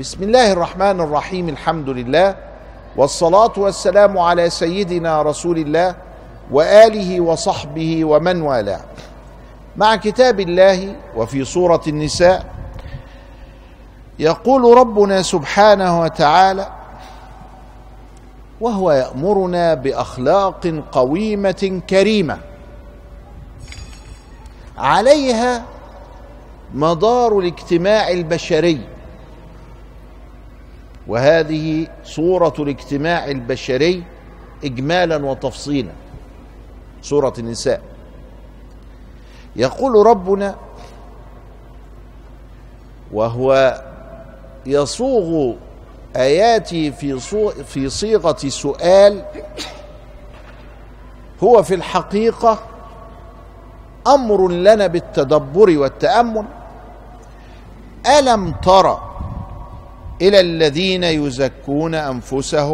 بسم الله الرحمن الرحيم الحمد لله والصلاة والسلام على سيدنا رسول الله وآله وصحبه ومن والاه مع كتاب الله وفي سورة النساء يقول ربنا سبحانه وتعالى وهو يأمرنا بأخلاق قويمة كريمة عليها مدار الاجتماع البشري وهذه صورة الاجتماع البشري إجمالا وتفصيلا سورة النساء يقول ربنا وهو يصوغ آياتي في في صيغة سؤال هو في الحقيقة أمر لنا بالتدبر والتأمل ألم ترى إلى الذين يزكون أنفسهم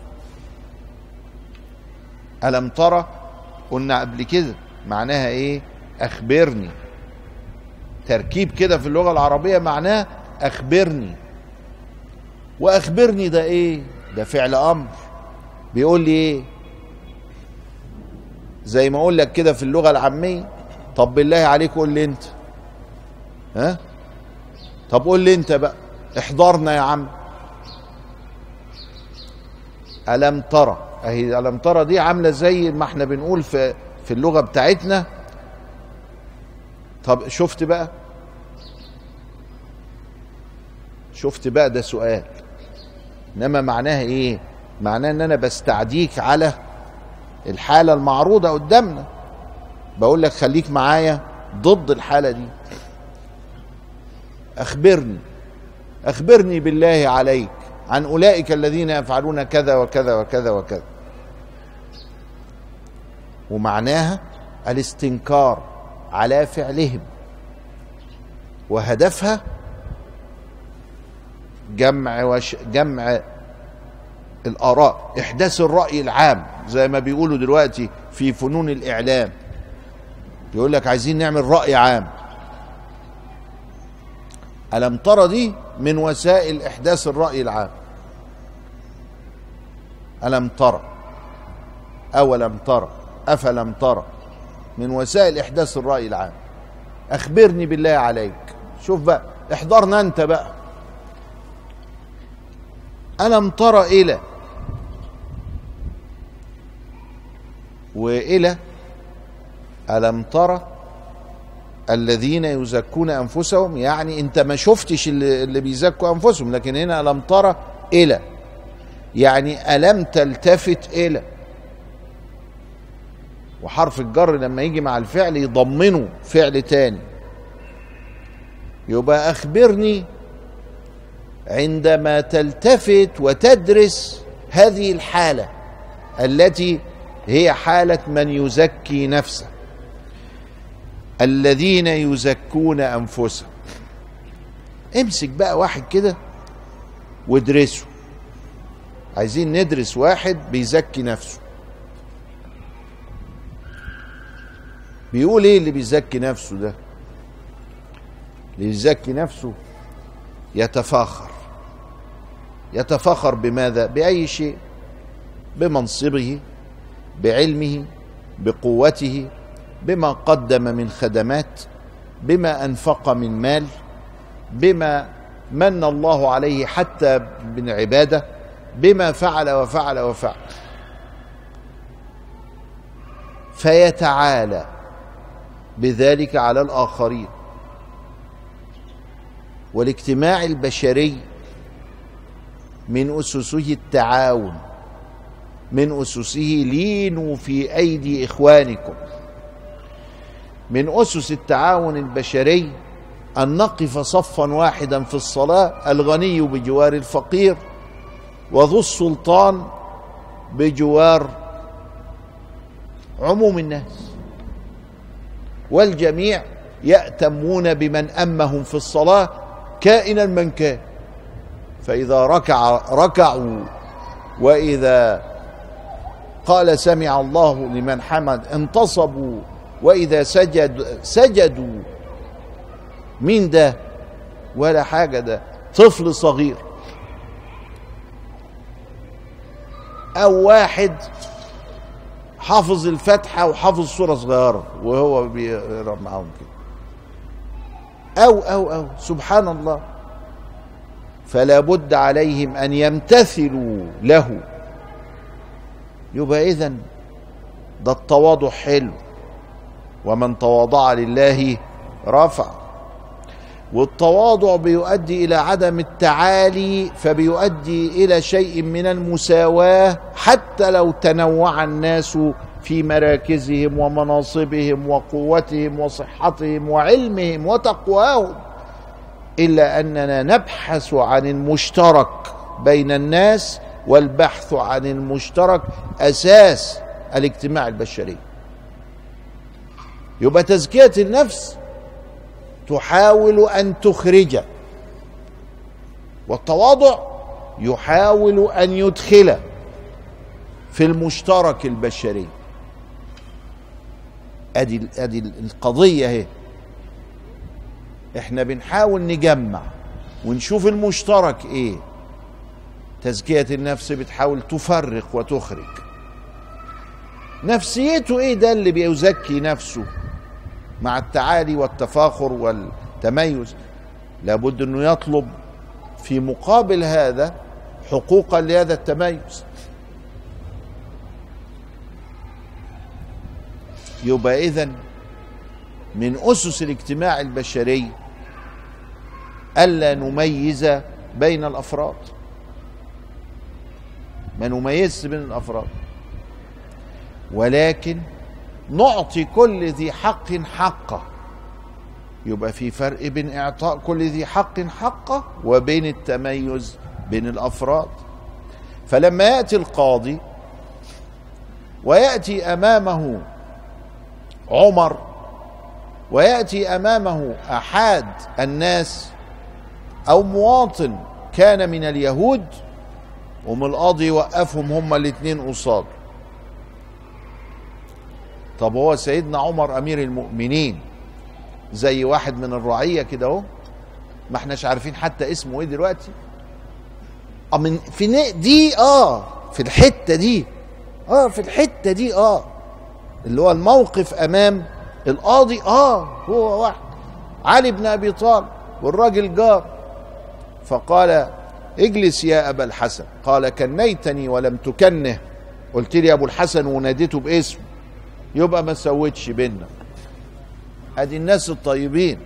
ألم ترى قلنا قبل كده معناها إيه أخبرني تركيب كده في اللغة العربية معناه أخبرني وأخبرني ده إيه ده فعل أمر بيقول لي إيه زي ما أقول لك كده في اللغة العامية طب بالله عليك قول لي أنت ها طب قول لي أنت بقى احضرنا يا عم ألم ترى أهي ألم ترى دي عاملة زي ما احنا بنقول في في اللغة بتاعتنا طب شفت بقى شفت بقى ده سؤال انما معناها ايه معناه ان انا بستعديك على الحاله المعروضه قدامنا بقول لك خليك معايا ضد الحاله دي اخبرني اخبرني بالله عليك عن اولئك الذين يفعلون كذا وكذا وكذا وكذا ومعناها الاستنكار على فعلهم وهدفها جمع وش جمع الاراء احداث الراي العام زي ما بيقولوا دلوقتي في فنون الاعلام يقول لك عايزين نعمل راي عام الم ترى دي من وسائل احداث الراي العام الم ترى اولم ترى افلم ترى من وسائل احداث الراي العام اخبرني بالله عليك شوف بقى احضرنا انت بقى ألم تر إلى وإلى ألم ترى الذين يزكون أنفسهم يعني أنت ما شفتش اللي, اللي بيزكوا أنفسهم لكن هنا ألم ترى إلى يعني ألم تلتفت إلى وحرف الجر لما يجي مع الفعل يضمنه فعل تاني يبقى أخبرني عندما تلتفت وتدرس هذه الحاله التي هي حاله من يزكي نفسه الذين يزكون انفسهم امسك بقى واحد كده وادرسه عايزين ندرس واحد بيزكي نفسه بيقول ايه اللي بيزكي نفسه ده اللي يزكي نفسه يتفاخر يتفاخر بماذا باي شيء بمنصبه بعلمه بقوته بما قدم من خدمات بما انفق من مال بما من الله عليه حتى من عباده بما فعل وفعل وفعل فيتعالى بذلك على الاخرين والاجتماع البشري من اسسه التعاون من اسسه لينوا في ايدي اخوانكم من اسس التعاون البشري ان نقف صفا واحدا في الصلاه الغني بجوار الفقير وذو السلطان بجوار عموم الناس والجميع يأتمون بمن أمهم في الصلاة كائنا من كان فإذا ركع ركعوا وإذا قال سمع الله لمن حمد انتصبوا وإذا سجد سجدوا مين ده ولا حاجة ده طفل صغير او واحد حافظ الفاتحه وحافظ سوره صغيره وهو بيقرا معاهم كده او او او سبحان الله فلا بد عليهم ان يمتثلوا له يبقى اذا ده التواضع حلو ومن تواضع لله رفع والتواضع بيؤدي الى عدم التعالي فبيؤدي الى شيء من المساواه حتى لو تنوع الناس في مراكزهم ومناصبهم وقوتهم وصحتهم وعلمهم وتقواهم الا اننا نبحث عن المشترك بين الناس والبحث عن المشترك اساس الاجتماع البشري يبقى تزكيه النفس تحاول ان تخرج والتواضع يحاول ان يدخل في المشترك البشري ادي ادي القضيه اهي احنا بنحاول نجمع ونشوف المشترك ايه تزكيه النفس بتحاول تفرق وتخرج نفسيته ايه ده اللي بيزكي نفسه مع التعالي والتفاخر والتميز لابد انه يطلب في مقابل هذا حقوقا لهذا التميز يبقى اذا من اسس الاجتماع البشري الا نميز بين الافراد ما نميزش بين الافراد ولكن نعطي كل ذي حق حقه يبقى في فرق بين اعطاء كل ذي حق حقه وبين التميز بين الافراد فلما ياتي القاضي وياتي امامه عمر وياتي امامه احد الناس او مواطن كان من اليهود وم القاضي يوقفهم هما الاثنين قصاد طب هو سيدنا عمر امير المؤمنين زي واحد من الرعيه كده اهو ما احناش عارفين حتى اسمه ايه دلوقتي اه من في دي اه في الحته دي اه في الحته دي اه اللي هو الموقف امام القاضي اه هو واحد علي بن ابي طالب والراجل جار فقال اجلس يا ابا الحسن قال كنيتني ولم تكنه قلت لي يا ابو الحسن وناديته باسمه يبقى ما سوتش بينا ادي الناس الطيبين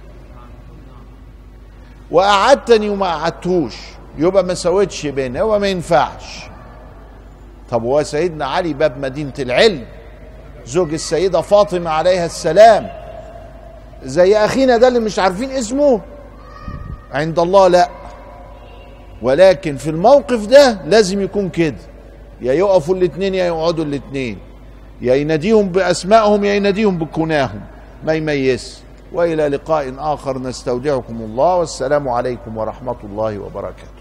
وقعدتني وما قعدتوش يبقى ما سوتش بينا يبقى ما ينفعش طب هو سيدنا علي باب مدينه العلم زوج السيده فاطمه عليها السلام زي اخينا ده اللي مش عارفين اسمه عند الله لا ولكن في الموقف ده لازم يكون كده يا يقفوا الاثنين يا يقعدوا الاثنين يا يناديهم باسمائهم يا يناديهم بكناهم ما يميز والى لقاء اخر نستودعكم الله والسلام عليكم ورحمه الله وبركاته